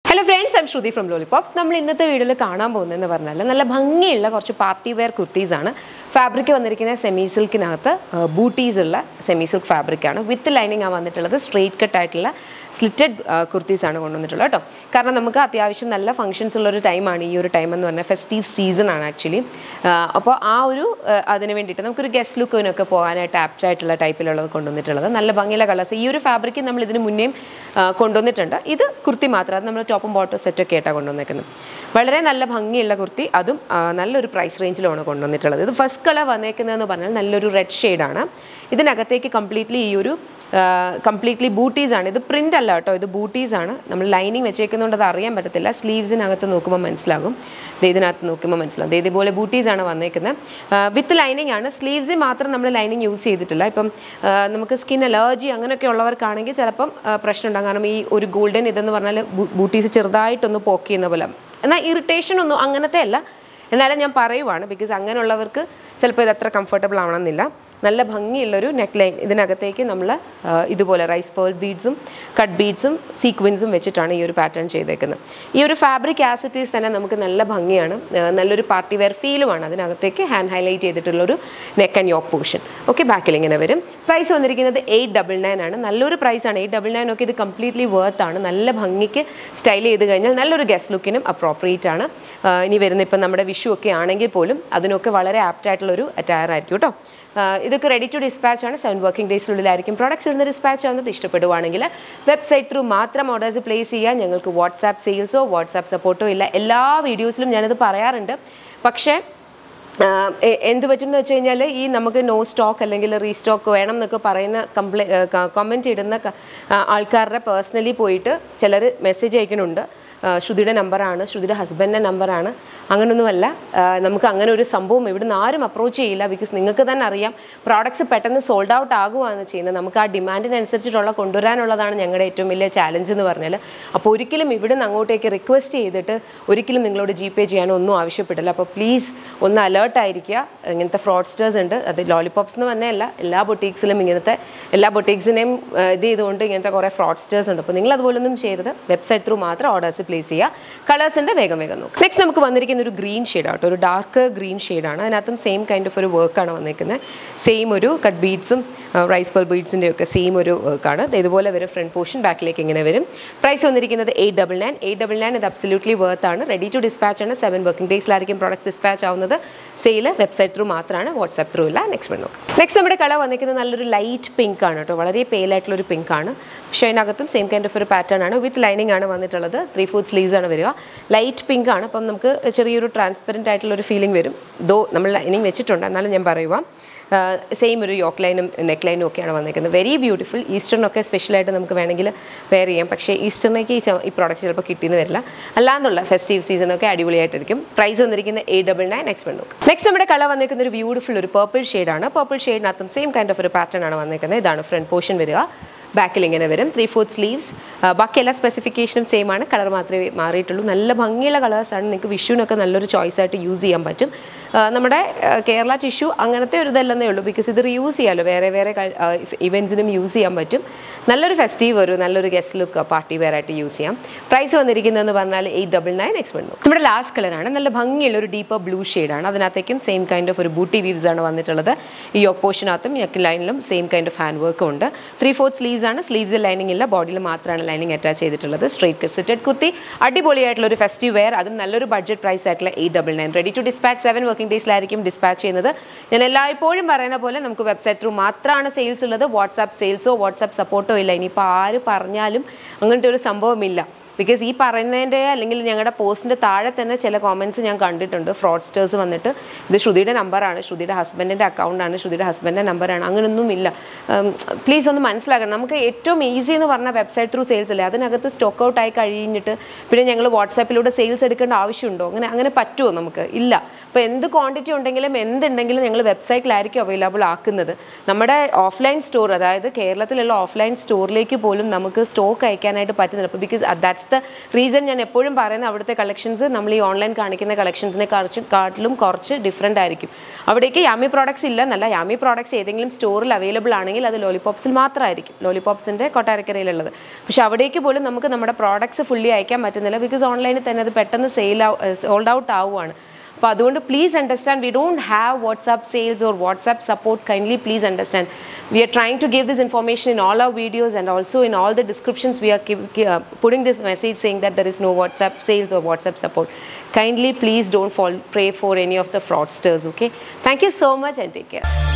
hello friends I'm Shruthi from lollipops നമ്മൾ ഇന്നത്തെ വീഡിയോയിൽ കാണാൻ പോകുന്നതെന്ന് പറഞ്ഞാൽ നല്ല ഭംഗിയുള്ള കുറച്ച് പാർട്ടി വെയർ കുർത്തീസ് ആണ് ഫാബ്രിക് വന്നിരിക്കുന്ന സെമി സിൽക്കിനകത്ത് ബൂട്ടീസ് ഉള്ള സെമി സിൽക്ക് ഫാബ്രിക് ആണ് വിത്ത് ലൈനിങ് ആ വന്നിട്ടുള്ളത് സ്ട്രെയിറ്റ് കട്ട് ആയിട്ടുള്ള സ്ലിറ്റഡ് കുർത്തീസ് ആണ് കൊണ്ടുവന്നിട്ടുള്ളത് കേട്ടോ കാരണം നമുക്ക് അത്യാവശ്യം നല്ല ഫംഗ്ഷൻസ് ഉള്ള ഒരു ടൈമാണ് ഈ ഒരു ടൈം എന്ന് പറഞ്ഞാൽ ഫെസ്റ്റീവ് സീസൺ ആണ് ആക്ച്വലി അപ്പോൾ ആ ഒരു ആ, അതിന് വേണ്ടിയിട്ട് നമുക്കൊരു ഗസ്റ്റ് ലുക്കിനൊക്കെ പോകാനായിട്ട് ആപ്റ്റ് ആയിട്ടുള്ള ടൈപ്പിലുള്ളത് കൊണ്ടുവന്നിട്ടുള്ളത് നല്ല ഭംഗിയുള്ള കളേഴ്സ് ഈ ഒരു ഫാബ്രിക് നമ്മൾ ഇതിന് മുന്നേയും ആ, കൊണ്ടുവന്നിട്ടുണ്ട് ഇത് കുർത്തി മാത്രം അത് നമ്മൾ ടോപ്പും ബോട്ടും സെറ്റൊക്കെ ആയിട്ടാണ് കൊണ്ടുവന്നേക്കുന്നത് വളരെ നല്ല ഭംഗിയുള്ള കുർത്തി അതും ആ, നല്ലൊരു പ്രൈസ് റേഞ്ചിലാണ് കൊണ്ടുവന്നിട്ടുള്ളത് ഇത് ഫസ്റ്റ് കളർ വന്നേക്കുന്നതെന്ന് പറഞ്ഞാൽ നല്ലൊരു റെഡ് ഷെയ്ഡാണ് ഇതിനകത്തേക്ക് കംപ്ലീറ്റ്ലി ഈ ഒരു കംപ്ലീറ്റ്ലി ബൂട്ടീസ് ആണ് ഇത് പ്രിൻ്റ് അല്ല കേട്ടോ ഇത് ബൂട്ടീസ് ആണ് നമ്മൾ ലൈനിങ് വെച്ചേക്കുന്നതുകൊണ്ട് അത് അറിയാൻ പറ്റത്തില്ല സ്ലീവ്സിനകത്ത് നോക്കുമ്പോൾ മനസ്സിലാകും ദേ ഇതിനകത്ത് നോക്കുമ്പോൾ മനസ്സിലാകും ദേ ഇതുപോലെ ബൂട്ടീസ് ആണ് വന്നേക്കുന്നത് വിത്ത് ലൈനിങ് ആണ് സ്ലീവ്സിൽ മാത്രം നമ്മൾ ലൈനിങ് യൂസ് ചെയ്തിട്ടില്ല ഇപ്പം ആ, നമുക്ക് സ്കിൻ അലർജി അങ്ങനെയൊക്കെ ഉള്ളവർക്കാണെങ്കിൽ ചിലപ്പം ആ, പ്രശ്നം ഉണ്ടാകും കാരണം ഈ ഒരു ഗോൾഡൻ ഇതെന്ന് പറഞ്ഞാൽ ബൂട്ടീസ് ചെറുതായിട്ടൊന്ന് പോക്ക് ചെയ്യുന്ന പോലെ എന്നാൽ ഇറിറ്റേഷൻ ഒന്നും അങ്ങനത്തെ അല്ല എന്നാലും ഞാൻ പറയുവാണ് ബിക്കോസ് അങ്ങനെയുള്ളവർക്ക് ചിലപ്പോൾ ഇത് അത്ര കംഫർട്ടബിൾ ആവണമെന്നില്ല നല്ല ഭംഗിയുള്ളൊരു നെക്ക് ലൈൻ ഇതിനകത്തേക്ക് നമ്മൾ ഇതുപോലെ റൈസ് പേൾ ബീഡ്സും കട്ട് ബീഡ്സും സീക്വൻസും വെച്ചിട്ടാണ് ഈ ഒരു പാറ്റേൺ ചെയ്തേക്കുന്നത് ഈ ഒരു ഫാബ്രിക് ആസിറ്റീസ് തന്നെ നമുക്ക് നല്ല ഭംഗിയാണ് ആ, നല്ലൊരു പാർട്ടി വെയർ ഫീലുമാണ് അതിനകത്തേക്ക് ഹാൻഡ് ഹൈലൈറ്റ് ചെയ്തിട്ടുള്ളൊരു neck and yoke portion okay ബാക്കിൽ ഇങ്ങനെ വരും പ്രൈസ് വന്നിരിക്കുന്നത് എയ്റ്റ് ഡബിൾ നയൻ ആണ് നല്ലൊരു പ്രൈസാണ് എയ്റ്റ് ഡബിൾ നയൻ ഒക്കെ ഇത് കംപ്ലീറ്റ്ലി വർത്ത് ആണ് നല്ല ഭംഗിക്ക് സ്റ്റൈൽ ചെയ്ത് കഴിഞ്ഞാൽ നല്ലൊരു ഗസ്റ്റ് ലുക്കിനും അപ്രോപ്രിയേറ്റ് ആണ് ആ, ഇനി വരുന്ന ഇപ്പം നമ്മുടെ വിഷു ഒക്കെ ആണെങ്കിൽ പോലും അതിനൊക്കെ വളരെ ആപ്റ്റ് ആയിട്ടുള്ളൊരു അറ്റയർ ആയിരിക്കും കേട്ടോ ആ, ഇതൊക്കെ റെഡി ടു ഡിസ്പാച്ച് ആണ് സെവൻ വർക്കിംഗ് ഡേയ്സിനുള്ളിലായിരിക്കും പ്രോഡക്ട്സ് ഇടുന്ന ഡിസ്പാച്ച് ആവുന്നത് ഇഷ്ടപ്പെടുവാണെങ്കിൽ വെബ്സൈറ്റ് ത്രൂ മാത്രം ഓർഡേഴ്സ് പ്ലേസ് ചെയ്യാൻ ഞങ്ങൾക്ക് വാട്സാപ്പ് സെയിൽസോ വാട്സാപ്പ് സപ്പോർട്ടോ ഇല്ല എല്ലാ വീഡിയോസിലും ഞാനിത് പറയാറുണ്ട് പക്ഷേ ആഹ് എ- എന്ത് പറ്റും എന്ന് വെച്ച് കഴിഞ്ഞാൽ ഈ നമുക്ക് നോ സ്റ്റോക്ക് അല്ലെങ്കിൽ റീസ്റ്റോക്ക് വേണം എന്നൊക്കെ പറയുന്ന കംപ്ലൈ കമൻറ്റ് ഇടുന്ന ക- ആ, ആൾക്കാരുടെ പേഴ്സണലി പോയിട്ട് ചിലർ മെസ്സേജ് അയക്കുന്നുണ്ട് ആഹ് ശ്രുതിയുടെ നമ്പറാണ് ശ്രുതിയുടെ ഹസ്ബൻഡിൻ്റെ നമ്പറാണ് അങ്ങനൊന്നുമല്ല ആഹ് നമുക്ക് അങ്ങനെ ഒരു സംഭവം ഇവിടുന്ന് ആരും അപ്രോച്ച് ചെയ്യില്ല ബിക്കോസ് നിങ്ങൾക്ക് തന്നെ അറിയാം പ്രോഡക്ട്സ് പെട്ടെന്ന് സോൾഡ് ഔട്ട് ആകുകയാണ് ചെയ്യുന്നത് നമുക്ക് ആ ഡിമാൻഡിനനുസരിച്ചിട്ടുള്ള കൊണ്ടുവരാനുള്ളതാണ് ഞങ്ങളുടെ ഏറ്റവും വലിയ ചാലഞ്ച് എന്ന് പറഞ്ഞാൽ അപ്പോൾ ഒരിക്കലും ഇവിടുന്ന് അങ്ങോട്ടേക്ക് റിക്വസ്റ്റ് ചെയ്തിട്ട് ഒരിക്കലും നിങ്ങളോട് ജി പേ ചെയ്യാനോ ഒന്നും ആവശ്യപ്പെട്ടില്ല അപ്പോൾ പ്ലീസ് ഒന്ന് അലേർട്ട് ആയിരിക്കുക ഇങ്ങനത്തെ ഫ്രോഡ്സ്റ്റേഴ്സ് ഉണ്ട് അത് ലോലിപോപ്സ് എന്ന് തന്നെയല്ല എല്ലാ ബൊട്ടീക്സിലും ഇങ്ങനത്തെ എല്ലാ ബൊട്ടീക്സിനെയും ഇത് ചെയ്തുകൊണ്ട് ഇങ്ങനത്തെ കുറേ ഫ്രോഡ്സ്റ്റേഴ്സ് ഉണ്ട് അപ്പോൾ നിങ്ങൾ അതുപോലൊന്നും ചെയ്യരുത് വെബ്സൈറ്റ് ത്രൂ മാത്രം ഓർഡേഴ്സ് പ്ലേസ് ചെയ്യുക കളേഴ്സിൻ്റെ വേഗം വേഗം നോക്കുക നെക്സ്റ്റ് നമുക്ക് വന്നിരിക്കുന്ന ഒരു ഗ്രീൻ ഷെയ്ഡ് ആട്ടോ ഒരു ഡാർക്ക് ഗ്രീൻ ഷെയ്ഡാണ് അതിനകത്തും സെയിം കൈൻഡ് ഓഫ് ഒരു വർക്കാണ് വന്നിരിക്കുന്നത് സെയിം ഒരു കട്ട് ബീഡ്സും റൈസ് പേൾ ബീഡ്സിൻ്റെ ഒക്കെ സെയിം ഒരു വർക്കാണ് ഇതുപോലെ വരും ഫ്രണ്ട് പോർഷൻ ബാക്കിലേക്ക് ഇങ്ങനെ വരും പ്രൈസ് വന്നിരിക്കുന്നത് eight double nine eight double nine ഇത് അബ്സല്യൂട്ട്ലി വർത്ത് ആണ് റെഡി ടു ഡിസ്പാച്ച് ആണ് സെവൻ വർക്കിംഗ് ഡേയ്സിലായിരിക്കും പ്രോഡക്റ്റ് ഡിസ്പാച്ച് ആവുന്നത് സെയിൽ വെബ്സൈറ്റ് ത്രൂ മാത്രമാണ് വാട്സാപ്പ് ത്രൂ ഇല്ല നെക്സ്റ്റ് വൺ നോക്കാം നെക്സ്റ്റ് നമ്മുടെ കളർ വന്നിരിക്കുന്നത് നല്ലൊരു ലൈറ്റ് പിങ്ക് ആണ് കേട്ടോ വളരെ പെയിൽ ആയിട്ടുള്ള ഒരു പിങ്ക് ആണ് പക്ഷേ അതിനകത്തും സെയിം കൈൻഡ് ഓഫ് ഒരു പാറ്റേൺ ആണ് വിത്ത് ലൈനിങ് ആണ് വന്നിട്ടുള്ളത് ത്രീ ഫോർത്ത് സ്ലീവ്സ് ആണ് വരിക ലൈറ്റ് പിങ്ക് ആണ് അപ്പം നമുക്ക് ചെറിയൊരു ട്രാൻസ്പെറൻറ്റ് ആയിട്ടുള്ള ഒരു ഫീലിംഗ് വരും ദോ നമ്മൾ ലൈനിങ് വെച്ചിട്ടുണ്ട് എന്നാലും ഞാൻ പറയുക സെയിം ഒരു യോക്ക് ലൈനും നെക്ക് ലൈനും ഒക്കെയാണ് വന്നിരിക്കുന്നത് വെരി ബ്യൂട്ടിഫുൾ ഈസ്റ്ററിനൊക്കെ സ്പെഷ്യലായിട്ട് നമുക്ക് വേണമെങ്കിൽ വെയർ ചെയ്യാം പക്ഷേ ഈസ്റ്ററിനേക്ക് ഈ ച- ഈ പ്രോഡക്റ്റ് ചിലപ്പോൾ കിട്ടിയെന്ന് വരില്ല അല്ലാന്നുള്ള ഫെസ്റ്റീവ് സീസണൊക്കെ അടിപൊളിയായിട്ടിരിക്കും പ്രൈസ് വന്നിരിക്കുന്നത് eight double nine next one next നമ്മുടെ കളർ വന്നിരിക്കുന്ന ഒരു ബ്യൂട്ടിഫുൾ ഒരു പേർപ്പിൾ ഷെയ്ഡാണ് പേർപ്പിൾ ഷെയ്ഡിനകത്തും സെയിം കൈൻഡ് ഓഫ് ഒരു പാറ്റേൺ ആണ് വന്നിരിക്കുന്നത് ഇതാണ് ഫ്രണ്ട് പോർഷൻ വരിക ബാക്കിൽ ഇങ്ങനെ വരും ത്രീ ഫോർത്ത് സ്ലീവ്സ് ബാക്കി എല്ലാ സ്പെസിഫിക്കേഷനും സെയിം ആണ് കളർ മാത്രമേ മാറിയിട്ടുള്ളൂ നല്ല ഭംഗിയുള്ള കളേഴ്സാണ് നിങ്ങൾക്ക് വിഷുവിനൊക്കെ നല്ലൊരു ചോയ്സ് ആയിട്ട് യൂസ് ചെയ്യാൻ പറ്റും ആ, നമ്മുടെ ആ, കേരള ടിഷ്യൂ അങ്ങനത്തെ ഒരു ഇതല്ലെന്നേ ഉള്ളൂ ബിക്കോസ് ഇത് റീയൂസ് ചെയ്യാമല്ലോ വേറെ വേറെ ഇവൻറ്റ്സിനും യൂസ് ചെയ്യാൻ പറ്റും നല്ലൊരു ഫെസ്റ്റീവ് ഒരു നല്ലൊരു ഗസ്റ്റ് ലുക്ക് പാർട്ടി വെയർ ആയിട്ട് യൂസ് ചെയ്യാം പ്രൈസ് വന്നിരിക്കുന്നതെന്ന് പറഞ്ഞാൽ eight double nine X one നമ്മുടെ ലാസ്റ്റ് കളറാണ് നല്ല ഭംഗിയുള്ള ഒരു ഡീപ്പർ ബ്ലൂ ഷെയ്ഡാണ് അതിനകത്തേക്കും സെയിം കൈൻഡ് ഓഫ് ഒരു ബൂട്ടി വീവ്സ് ആണ് വന്നിട്ടുള്ളത് ഈ യോക്ക് പോർഷനകത്തും നെക്ക് ലൈനിലും സെയിം കൈൻഡ് ഓഫ് ഹാൻഡ് വർക്കും ഉണ്ട് ത്രീ ഫോർത്ത് സ്ലീവ്സ് ആണ് സ്ലീവ്സിൽ ലൈനിങ് ഇല്ല ബോഡിയിൽ മാത്രമാണ് ലൈനിങ് അറ്റാച്ച് ചെയ്തിട്ടുള്ളത് സ്ട്രേറ്റ് സിറ്റഡ് കുർത്തി അടിപൊളിയായിട്ടുള്ള ഒരു ഫെസ്റ്റീവ് വെയർ അതും നല്ലൊരു ബഡ്ജറ്റ് പ്രൈസ് ആയിട്ടുള്ള eight double nine ready to dispatch seven working ഡേയ്സിലായിരിക്കും ഡിസ്പാച്ച് ചെയ്യുന്നത് ഞാൻ എല്ലായ്പ്പോഴും പറയുന്ന പോലെ നമുക്ക് വെബ്സൈറ്റ് ത്രൂ മാത്രമാണ് സെയിൽസ് ഉള്ളത് വാട്സാപ്പ് സെയിൽസോ വാട്സാപ്പ് സപ്പോർട്ടോ ഇല്ല ഇനിയിപ്പോൾ ആര് പറഞ്ഞാലും അങ്ങനത്തെ ഒരു സംഭവമില്ല ബിക്കോസ് ഈ പറയുന്നതിൻ്റെ അല്ലെങ്കിൽ ഞങ്ങളുടെ പോസ്റ്റിൻ്റെ താഴെ തന്നെ ചില കോമൻറ്റ്സ് ഞാൻ കണ്ടിട്ടുണ്ട് ഫ്രോഡ്സ്റ്റേഴ്സ് വന്നിട്ട് ഇത് ശ്രുതിയുടെ നമ്പറാണ് ശ്രുതിയുടെ ഹസ്ബൻഡിൻ്റെ അക്കൗണ്ടാണ് ശ്രുതിയുടെ ഹസ്ബൻഡിൻ്റെ നമ്പറാണ് അങ്ങനെയൊന്നും ഇല്ല പ്ലീസ് ഒന്ന് മനസ്സിലാക്കണം നമുക്ക് ഏറ്റവും ഈസി എന്ന് പറഞ്ഞ വെബ്സൈറ്റ് ത്രൂ സെയിൽസ് അല്ലേ അതിനകത്ത് സ്റ്റോക്ക് ഔട്ട് ആയി കഴിഞ്ഞിട്ട് പിന്നെ ഞങ്ങൾ വാട്സാപ്പിലൂടെ സെയിൽസ് എടുക്കേണ്ട ആവശ്യമുണ്ടോ അങ്ങനെ അങ്ങനെ പറ്റുമോ നമുക്ക് ഇല്ല അപ്പോൾ എന്ത് ക്വാണ്ടിറ്റി ഉണ്ടെങ്കിലും എന്തുണ്ടെങ്കിലും ഞങ്ങൾ വെബ്സൈറ്റിലായിരിക്കും അവൈലബിൾ ആക്കുന്നത് നമ്മുടെ ഓഫ്ലൈൻ സ്റ്റോർ അതായത് കേരളത്തിലുള്ള ഓഫ്ലൈൻ സ്റ്റോറിലേക്ക് പോലും നമുക്ക് സ്റ്റോക്ക് അയക്കാനായിട്ട് പറ്റുന്നില്ല അപ്പോൾ because that's that's the reason ഞാൻ എപ്പോഴും പറയുന്ന അവിടുത്തെ കളക്ഷൻസ് നമ്മൾ ഈ ഓൺലൈൻ കാണിക്കുന്ന കളക്ഷൻസിനെ കുറച്ച് കാട്ടിലും കുറച്ച് ഡിഫറെൻ്റ് ആയിരിക്കും അവിടേക്ക് യാമി പ്രോഡക്ട്സ് ഇല്ല എന്നല്ല യാമി പ്രോഡക്ട്സ് ഏതെങ്കിലും സ്റ്റോറിൽ അവൈലബിൾ ആണെങ്കിൽ അത് ലോലിപോപ്സിൽ മാത്രമായിരിക്കും ലോലിപോപ്സിൻ്റെ കൊട്ടാരക്കരയിലുള്ളത് പക്ഷേ അവിടേക്ക് പോലും നമുക്ക് നമ്മുടെ പ്രോഡക്ട്സ് ഫുള്ളി അയക്കാൻ പറ്റുന്നില്ല ബിക്കോസ് ഓൺലൈനിൽ തന്നെ അത് പെട്ടെന്ന് സെയിൽ സോൾഡ് ഔട്ട് ആവുകയാണ് അപ്പോൾ അതുകൊണ്ട് please understand we don't have WhatsApp sales or WhatsApp support kindly please understand we are trying to give this information in all our videos and also in all the descriptions we are putting this message saying that there is no WhatsApp sales or WhatsApp support kindly please don't fall prey for any of the fraudsters okay thank you so much and take care